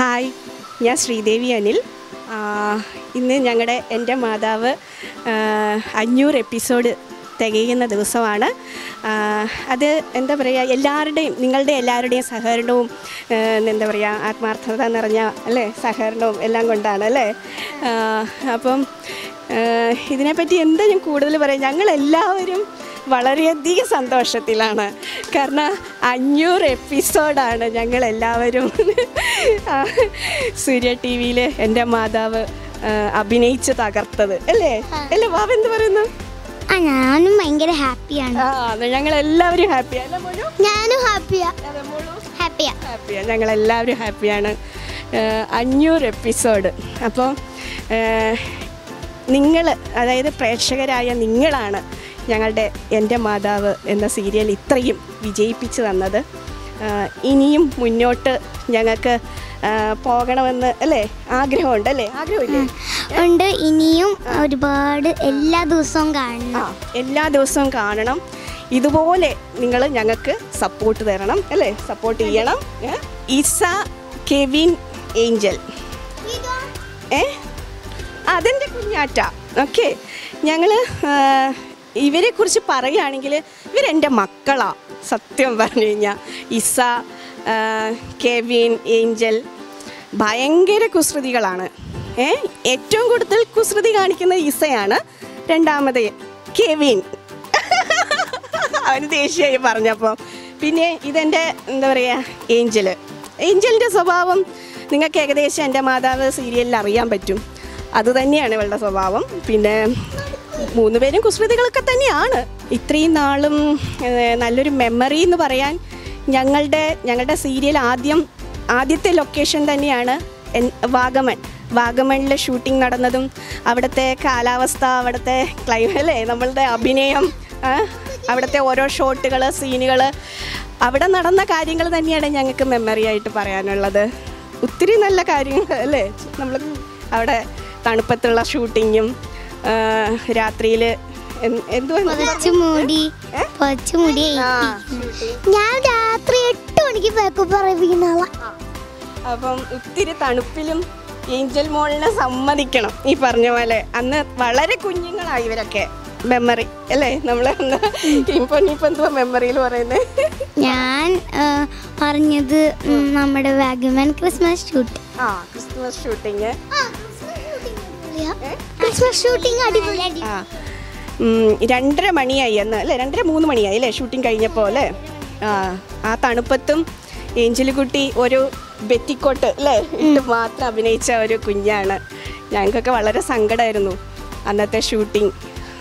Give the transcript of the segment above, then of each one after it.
Hi ഞാൻ ശ്രീദേവി അനിൽ ആ, ഇന്ന് ഞങ്ങളുടെ എൻ്റെ മാതാവ് ആ, അഞ്ഞൂറ് എപ്പിസോഡ് തികയുന്ന ദിവസമാണ് ആ, അത് എന്താ പറയുക എല്ലാവരുടെയും നിങ്ങളുടെ എല്ലാവരുടെയും സഹകരണവും ആ, എന്താ പറയുക ആത്മാർത്ഥത നിറഞ്ഞ അല്ലേ സഹകരണവും എല്ലാം കൊണ്ടാണ് അല്ലേ ആ, അപ്പം ആ, ഇതിനെപ്പറ്റി എന്താ ഞാൻ കൂടുതൽ പറയാം ഞങ്ങളെല്ലാവരും വളരെയധികം സന്തോഷത്തിലാണ് കാരണം അഞ്ഞൂറ് എപ്പിസോഡാണ് ഞങ്ങളെല്ലാവരും ആ, സൂര്യ ടി വിയിൽ എൻ്റെ മാതാവ് ആ, അഭിനയിച്ച് തകർത്തത് അല്ലേ അല്ലേ വാവ എന്ത് പറയുന്നു ആ ഞാനും ഭയങ്കര ഹാപ്പിയാണ് ആ ഞങ്ങളെല്ലാവരും ഹാപ്പിയാണ് അല്ലേ മോനു ഞാനും ഹാപ്പിയാ അതെ മോളു ഹാപ്പിയാ ഹാപ്പിയാണ് ഞങ്ങളെല്ലാവരും ഹാപ്പിയാണ് ഏഹ് അഞ്ഞൂറ് എപ്പിസോഡ് അപ്പോൾ നിങ്ങൾ അതായത് പ്രേക്ഷകരായ നിങ്ങളാണ് ഞങ്ങളുടെ എൻ്റെ മാതാവ് എന്ന സീരിയൽ ഇത്രയും വിജയിപ്പിച്ചു തന്നത് ഏഹ് ഇനിയും മുന്നോട്ട് ഞങ്ങൾക്ക് ഏഹ് പോകണമെന്ന് അല്ലേ ആഗ്രഹമുണ്ട് അല്ലേ ആഗ്രഹമില്ലേ ഉണ്ട് ഇനിയും ഒരുപാട് എല്ലാ ദിവസവും കാണണം ആ എല്ലാ ദിവസവും കാണണം ഇതുപോലെ നിങ്ങൾ ഞങ്ങൾക്ക് സപ്പോർട്ട് തരണം അല്ലേ സപ്പോർട്ട് ചെയ്യണം ഏ? ഇസ കെവിൻ ഏഞ്ചൽ ഏ അതെൻ്റെ കുഞ്ഞാറ്റ ഓക്കെ ഞങ്ങൾ ഇവരെ കുറിച്ച് പറയുകയാണെങ്കിൽ ഇവരെൻ്റെ മക്കളാ സത്യം പറഞ്ഞു കഴിഞ്ഞാൽ ഇസ ആ, കെവിൻ ഏഞ്ചൽ ഭയങ്കര കുസൃതികളാണ് ഏ ഏറ്റവും കൂടുതൽ കുസൃതി കാണിക്കുന്നത് ഇസയാണ് രണ്ടാമത് കെവിൻ അവന് ദേഷ്യമായി പറഞ്ഞപ്പോൾ പിന്നെ ഇതെൻ്റെ എന്താ പറയുക ഏഞ്ചല് ഏഞ്ചലിൻ്റെ സ്വഭാവം നിങ്ങൾക്ക് ഏകദേശം എൻ്റെ മാതാവ് സീരിയലിൽ അറിയാൻ പറ്റും അതുതന്നെയാണ് ഇവളുടെ സ്വഭാവം പിന്നെ മൂന്ന് പേരും കുസൃതികളൊക്കെ തന്നെയാണ് ഇത്രയും നാളും ഏഹ്, നല്ലൊരു മെമ്മറി എന്ന് പറയാൻ ഞങ്ങളുടെ ഞങ്ങളുടെ സീരിയൽ ആദ്യം ആദ്യത്തെ ലൊക്കേഷൻ തന്നെയാണ് എൻ- വാഗമൺ വാഗമണിലെ ഷൂട്ടിംഗ് നടന്നതും അവിടുത്തെ കാലാവസ്ഥ അവിടുത്തെ ക്ലൈമ അല്ലേ നമ്മളുടെ അഭിനയം ആ, അവിടുത്തെ ഓരോ ഷോട്ടുകൾ സീനുകൾ അവിടെ നടന്ന കാര്യങ്ങൾ തന്നെയാണ് ഞങ്ങൾക്ക് മെമ്മറി ആയിട്ട് പറയാനുള്ളത് ഒത്തിരി നല്ല കാര്യങ്ങൾ അല്ലേ നമ്മൾ അവിടെ തണുപ്പത്തുള്ള ഷൂട്ടിങ്ങും രാത്രിയിൽ എന്തുവാ പൊതച്ചു മൂടി പൊതച്ചു മൂടി ആ, ഞാൻ രാത്രി എട്ട് മണിക്ക് പേക്ക് പറയിപ്പിക്കുന്ന ആളാ അപ്പം ഒത്തിരി തണുപ്പിലും ഏഞ്ചൽ മോളിനെ സമ്മതിക്കണം ഈ പറഞ്ഞ പോലെ അന്ന് വളരെ കുഞ്ഞുങ്ങളായി ഇവരൊക്കെ മെമ്മറി അല്ലേ നമ്മൾ അന്ന് ഇപ്പൊ ഇനിയിപ്പോ എന്തുവാ മെമ്മറിയിൽ പറയുന്നത് ഞാൻ ആ, പറഞ്ഞത് ഉം, നമ്മുടെ വാഗമൻ ക്രിസ്മസ് ഷൂട്ട് ആ ക്രിസ്മസ് ഷൂട്ടിങ് ക്രിസ്മസ് ഷൂട്ടിംഗ് അടിപൊളി ആ ഉം, രണ്ടര മണിയായി അന്ന് അല്ലേ രണ്ടര മൂന്ന് മണിയായി അല്ലേ ഷൂട്ടിംഗ് കഴിഞ്ഞപ്പോൾ അല്ലേ ആ ആ തണുപ്പത്തും ഏഞ്ചലിക്കുട്ടി ഒരു ബെറ്റിക്കോട്ട് അല്ലേ ഇട്ട് മാത്രം അഭിനയിച്ച ഒരു കുഞ്ഞാണ് ഞങ്ങൾക്കൊക്കെ വളരെ സങ്കടമായിരുന്നു അന്നത്തെ ഷൂട്ടിംഗ്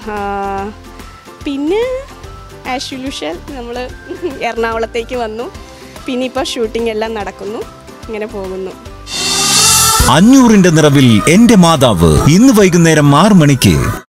പിന്നെ ആസ് യൂഷ്വൽ നമ്മൾ എറണാകുളത്തേക്ക് വന്നു പിന്നെ ഇപ്പോൾ ഷൂട്ടിംഗ് എല്ലാം നടക്കുന്നു ഇങ്ങനെ പോകുന്നു അഞ്ഞൂറിന്റെ നിറവിൽ എന്റെ മാതാവ് ഇന്ന് വൈകുന്നേരം ആറ് മണിക്ക്